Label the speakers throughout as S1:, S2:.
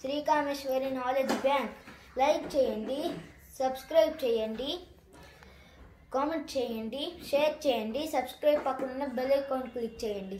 S1: శ్రీకామేశ్వరి knowledge bank like చేయండి subscribe చేయండి comment చేయండి షేర్ చేయండి సబ్స్క్రైబ్ పక్కన బెల్ ఐకాన్ క్లిక్ చేయండి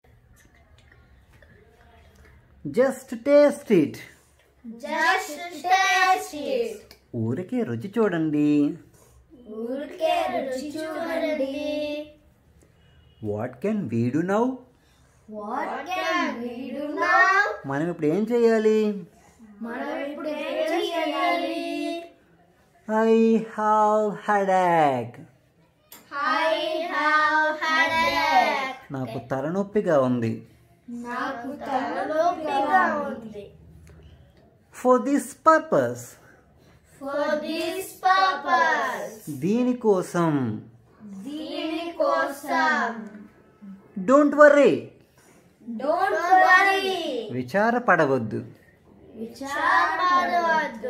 S2: just taste it
S1: just taste it
S2: ఊరికే రుచి చూడండి
S1: ఊరికే రుచి చూడండి
S2: what can we do now
S1: what can we do now
S2: మనం ఇప్పుడు ఏం చేయాలి
S1: మనం ఇప్పుడు ఏం చేయాలి
S2: I have headache
S1: I have headache
S2: నాకు తలనొప్పిగా ఉంది
S1: నాకు తలనొప్పిగా ఉంది
S2: for this purpose
S1: for this purpose
S2: దీనికోసం
S1: దీని కోసం
S2: డోంట్ వర్రీ
S1: డోంట్ వరీ
S2: విచారపడవద్దు
S1: విచారపడవద్దు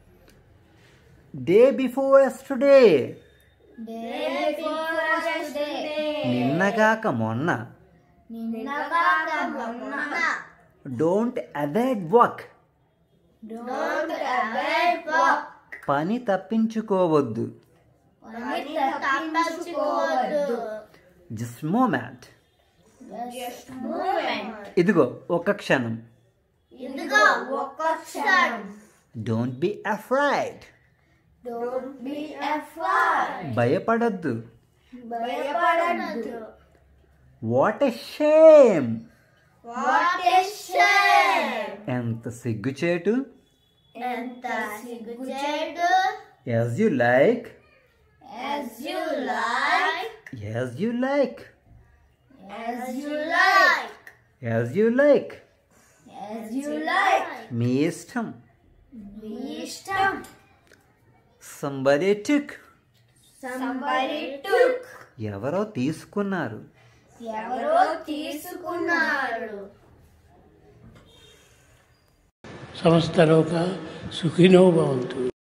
S2: day before yesterday
S1: day before yesterday
S2: నిన్నగాక మొన్న
S1: నిన్నగాక మొన్న
S2: don't avoid work
S1: don't avoid work
S2: పని తప్పించుకోవద్దు
S1: పని తప్పించుకోవద్దు
S2: జస్ట్ మూమెంట్
S1: జస్ట్ మూమెంట్
S2: ఇదిగో ఒక క్షణం
S1: ఇదిగో ఒక్క క్షణం
S2: don't be afraid
S1: don't be afraid
S2: భయపడద్దు
S1: భయపడద్దు
S2: what a shame
S1: what is shame
S2: ఎంత సిగ్గుచేటు
S1: ఎంత సిగ్గుచేటు
S2: as you like
S1: as you like
S2: as you like
S1: as you like
S2: as you like
S1: as you like
S2: మీ ఇష్టం
S1: మీ ఇష్టం
S2: సంబడి టుక్
S1: somebody took
S2: ఎవరో తీసుకున్నారు
S1: ఎవరో తీసుకున్నారు
S3: సమస్తలోక సుఖినో భవంతు